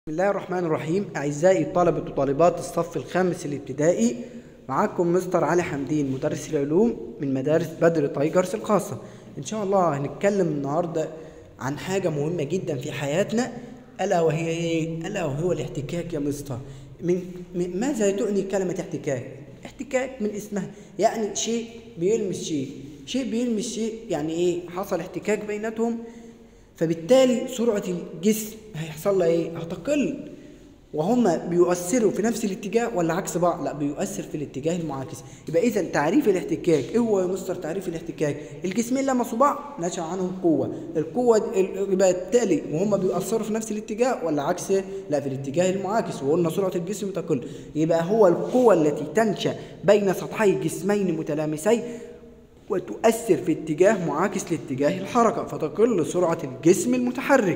الله الرحمن الرحيم أعزائي طلبة وطالبات الصف الخامس الابتدائي معاكم مستر علي حمدين مدرس العلوم من مدارس بدر تايجرز الخاصة إن شاء الله هنتكلم النهاردة عن حاجة مهمة جدا في حياتنا ألا وهي إيه؟ ألا وهو الاحتكاك يا مستر من من- ماذا تعني كلمة احتكاك؟ احتكاك من اسمها يعني شيء بيلمس شيء شيء بيلمس شيء يعني إيه؟ حصل احتكاك بيناتهم فبالتالي سرعة الجسم هيحصل لها ايه؟ هتقل وهما بيؤثروا في نفس الاتجاه ولا عكس بعض؟ لا بيؤثر في الاتجاه المعاكس، يبقى إذا تعريف الاحتكاك، إيه هو يا مستر تعريف الاحتكاك؟ الجسمين لمسوا بعض نشأ عنهم قوة، القوة دي- ال- يبقى بالتالي وهما بيؤثروا في نفس الاتجاه ولا عكس؟ لا في الاتجاه المعاكس وقلنا سرعة الجسم تقل، يبقى هو القوة التي تنشأ بين سطحي جسمين متلامسين وتؤثر في اتجاه معاكس لاتجاه الحركة فتقل سرعة الجسم المتحرك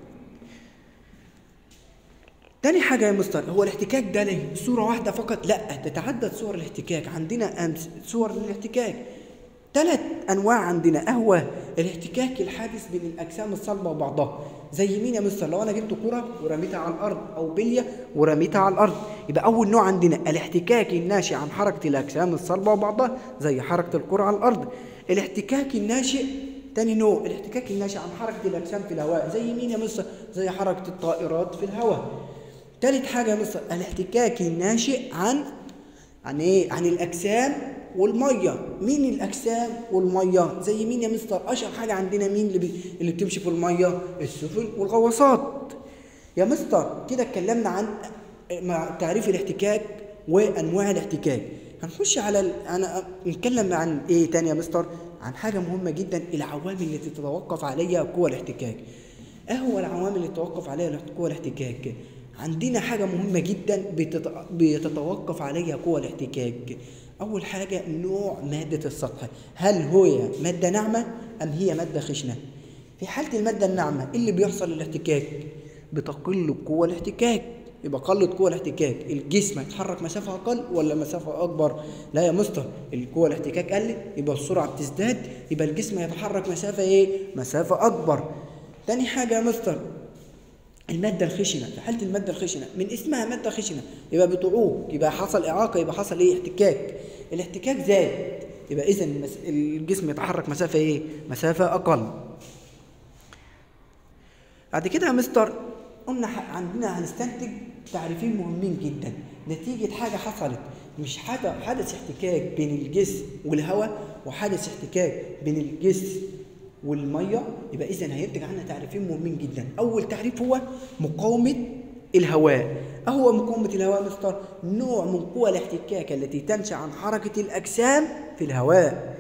تاني حاجة يا مستر هو الاحتكاك ده ليه؟ صورة واحدة فقط؟ لا تتعدد صور الاحتكاك عندنا أمس صور للاحتكاك ثلاث أنواع عندنا أهوى الاحتكاك الحادث بين الأجسام الصلبة وبعضها زي مين يا مستر؟ لو أنا جبت كرة ورميتها على الأرض أو بلية ورميتها على الأرض يبقى أول نوع عندنا الاحتكاك الناشئ عن حركة الأجسام الصلبة وبعضها زي حركة الكرة على الأرض الاحتكاك الناشئ تاني نوع الاحتكاك الناشئ عن حركة الأجسام في الهواء زي مين يا مستر؟ زي حركة الطائرات في الهواء تالت حاجة يا مستر الاحتكاك الناشئ عن عن ايه؟ عن الأجسام والمية مين الأجسام والمية؟ زي مين يا مستر؟ أشهر حاجة عندنا مين اللي, بي... اللي بتمشي في المية؟ السفن والغواصات يا مستر كده اتكلمنا عن مع تعريف الاحتكاك وأنواع الاحتكاك هنخش على ال... أنا نتكلم عن إيه تاني يا مستر؟ عن حاجة مهمة جدا العوامل التي تتوقف عليها قوى الاحتكاك ايه هو العوامل اللي تتوقف عليها قوى الاحتكاك عندنا حاجة مهمة جدا بتت... بيتوقف عليها قوى الاحتكاك أول حاجة نوع مادة السطح هل هي مادة ناعمة أم هي مادة خشنة في حالة المادة الناعمة إيه اللي بيحصل للاحتكاك بتقل قوى الاحتكاك يبقى قلت قوى الاحتكاك الجسم هيتحرك مسافة أقل ولا مسافة أكبر؟ لا يا مستر القوى الاحتكاك قلت يبقى السرعة بتزداد يبقى الجسم هيتحرك مسافة إيه؟ مسافة أكبر. تاني حاجة يا مستر المادة الخشنة في حالة المادة الخشنة من اسمها مادة خشنة يبقى بتعوق يبقى حصل إعاقة يبقى حصل إيه؟ احتكاك الاحتكاك زاد يبقى إذا المس... الجسم يتحرك مسافة إيه؟ مسافة أقل. بعد كده يا مستر قلنا ح- عندنا هنستنتج تعريفين مهمين جدا نتيجة حاجة حصلت مش حاجة حدث احتكاك بين الجسم والهواء وحدث احتكاك بين الجسم والمية يبقى إذا هينتج عنها تعريفين مهمين جدا أول تعريف هو مقاومة الهواء أهو مقاومة الهواء يا مستر نوع من قوى الاحتكاك التي تنشأ عن حركة الأجسام في الهواء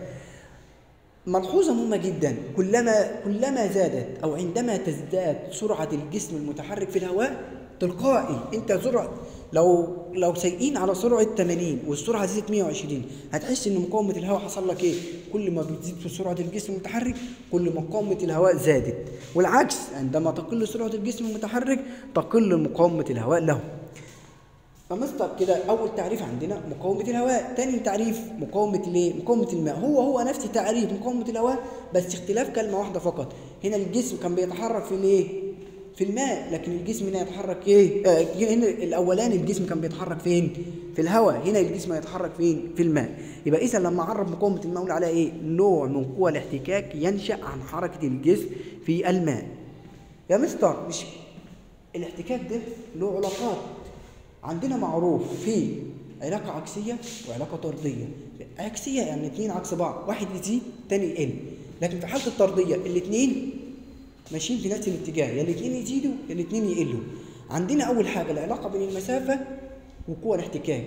ملحوظة مهمة جدا كلما كلما زادت أو عندما تزداد سرعة الجسم المتحرك في الهواء تلقائي أنت سرعة لو لو سايقين على سرعة 80 والسرعة زادت 120 هتحس إن مقاومة الهواء حصل لك إيه؟ كل ما بتزيد في سرعة الجسم المتحرك كل ما مقاومة الهواء زادت والعكس عندما تقل سرعة الجسم المتحرك تقل مقاومة الهواء له فمستر كده اول تعريف عندنا مقاومه الهواء تاني تعريف مقاومه الايه مقاومه الماء هو هو نفس تعريف مقاومه الهواء بس اختلاف كلمه واحده فقط هنا الجسم كان بيتحرك في الايه في الماء لكن الجسم هنا يتحرك ايه آه هنا الاولاني الجسم كان بيتحرك فين في الهواء هنا الجسم يتحرك فين في الماء يبقى اذا لما عرف مقاومه الماء نقول عليها ايه نوع من قوى الاحتكاك ينشا عن حركه الجسم في الماء يا مستر مش الاحتكاك ده له علاقات عندنا معروف في علاقة عكسية وعلاقة طردية عكسية يعني اتنين عكس بعض واحد يزيد تاني يقل لكن في حالة الطردية الاتنين ماشيين في نفس الاتجاه يا الاتنين يزيدوا يا الاتنين يقلوا عندنا أول حاجة العلاقة بين المسافة وقوى الاحتكاك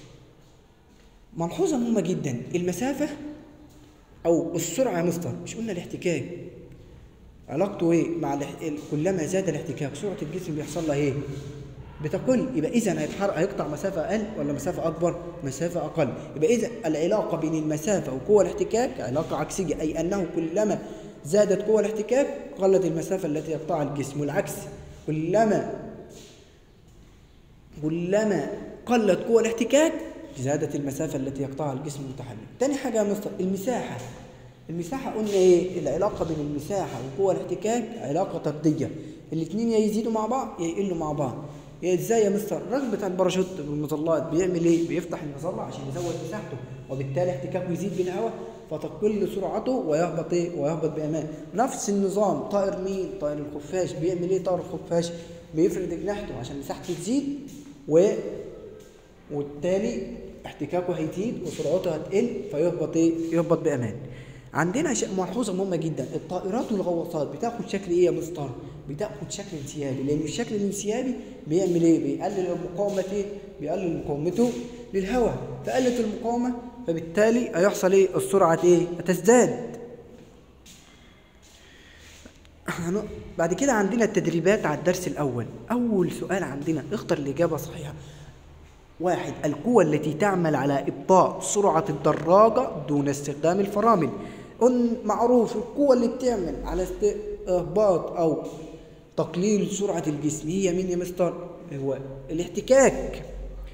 ملحوظة مهمة جدا المسافة أو السرعة يا مستر مش قلنا الاحتكاك علاقته ايه مع الاح... ال- كلما زاد الاحتكاك سرعه الجسم بيحصل لها ايه بتقل يبقى اذا هيتحرك هيقطع مسافه اقل ولا مسافه اكبر مسافه اقل يبقى اذا العلاقه بين المسافه وقوى الاحتكاك علاقه عكسيه اي انه كلما زادت قوى الاحتكاك قلت المسافه التي يقطعها الجسم والعكس كلما كلما قلت قوى الاحتكاك زادت المسافة التي يقطعها الجسم المتحرك. تاني حاجة يا مستر المساحة. المساحة قلنا ايه؟ العلاقة بين المساحة وقوى الاحتكاك علاقة طردية. الاثنين يا يزيدوا مع بعض يا يقلوا مع بعض يا ازاي يا مستر الراجل بتاع الباراشوت بالمظلات بيعمل ايه بيفتح المظله عشان يزود مساحته وبالتالي احتكاكه يزيد بالهواء فتقل سرعته ويهبط ايه ويهبط بامان نفس النظام طائر مين طائر الخفاش بيعمل ايه طائر الخفاش بيفرد جناحته عشان مساحته تزيد و وبالتالي احتكاكه هيزيد وسرعته هتقل فيهبط ايه يهبط بامان عندنا شيء ملحوظه مهمه جدا الطائرات والغواصات بتاخد شكل ايه يا مستر بتاخد شكل انسيابي لان الشكل الانسيابي بيعمل ايه بيقلل المقاومه ايه بيقلل مقاومته للهواء فقلت المقاومه فبالتالي هيحصل ايه السرعه ايه هتزداد هن- بعد كده عندنا التدريبات على الدرس الاول اول سؤال عندنا اختر الاجابه الصحيحه واحد القوة التي تعمل على إبطاء سرعة الدراجة دون استخدام الفرامل قلنا معروف القوة اللي بتعمل على است- إهباط أو تقليل سرعة الجسم هي مين يا مستر؟ هو الاحتكاك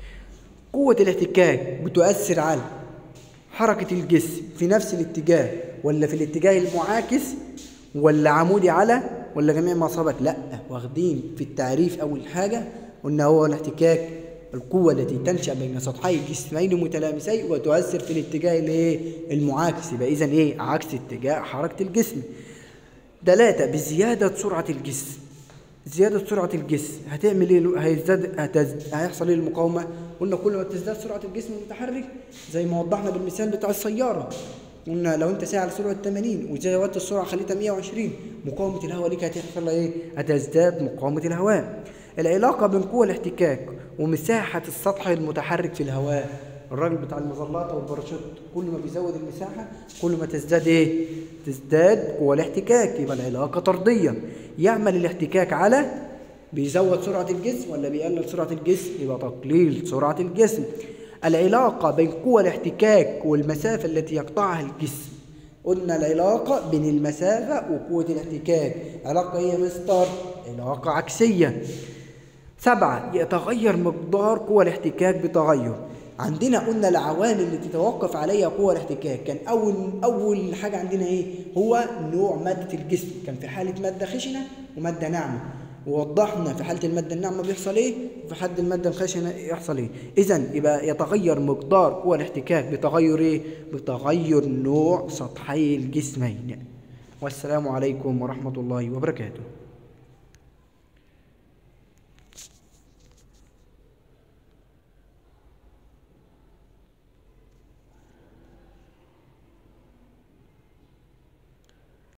قوة الاحتكاك بتؤثر على حركة الجسم في نفس الاتجاه ولا في الاتجاه المعاكس ولا عمودي على ولا جميع ما سبق لا واخدين في التعريف أول حاجة قلنا هو الاحتكاك القوة التي تنشأ بين سطحي الجسمين متلامسين وتؤثر في الاتجاه الايه المعاكس يبقى إذا إيه عكس اتجاه حركة الجسم ثلاثة بزيادة سرعة الجسم زيادة سرعة الجسم هتعمل ايه هيزداد هتز... هيحصل ايه المقاومة قلنا كل ما تزداد سرعة الجسم المتحرك زي ما وضحنا بالمثال بتاع السيارة قلنا لو انت ساعة على سرعة 80 وزودت السرعة خليتها 120 مقاومة الهواء ليك هتحصل لها ايه؟ هتزداد مقاومة الهواء العلاقة بين قوة الاحتكاك ومساحة السطح المتحرك في الهواء الراجل بتاع المظلات او الباراشوت كل ما بيزود المساحة كل ما تزداد ايه؟ تزداد قوة الاحتكاك يبقى العلاقة طردية يعمل الاحتكاك على بيزود سرعة الجسم ولا بيقلل سرعة الجسم يبقى تقليل سرعة الجسم العلاقة بين قوة الاحتكاك والمسافة التي يقطعها الجسم قلنا العلاقة بين المسافة وقوة الاحتكاك علاقة هي مستر علاقة عكسية سبعة يتغير مقدار قوى الاحتكاك بتغير عندنا قلنا العوامل اللي تتوقف عليها قوى الاحتكاك كان اول اول حاجه عندنا ايه هو نوع ماده الجسم كان في حاله ماده خشنه وماده ناعمه ووضحنا في حاله الماده الناعمه بيحصل ايه وفي حاله الماده الخشنه يحصل ايه اذا يبقى يتغير مقدار قوى الاحتكاك بتغير ايه بتغير نوع سطحي الجسمين والسلام عليكم ورحمه الله وبركاته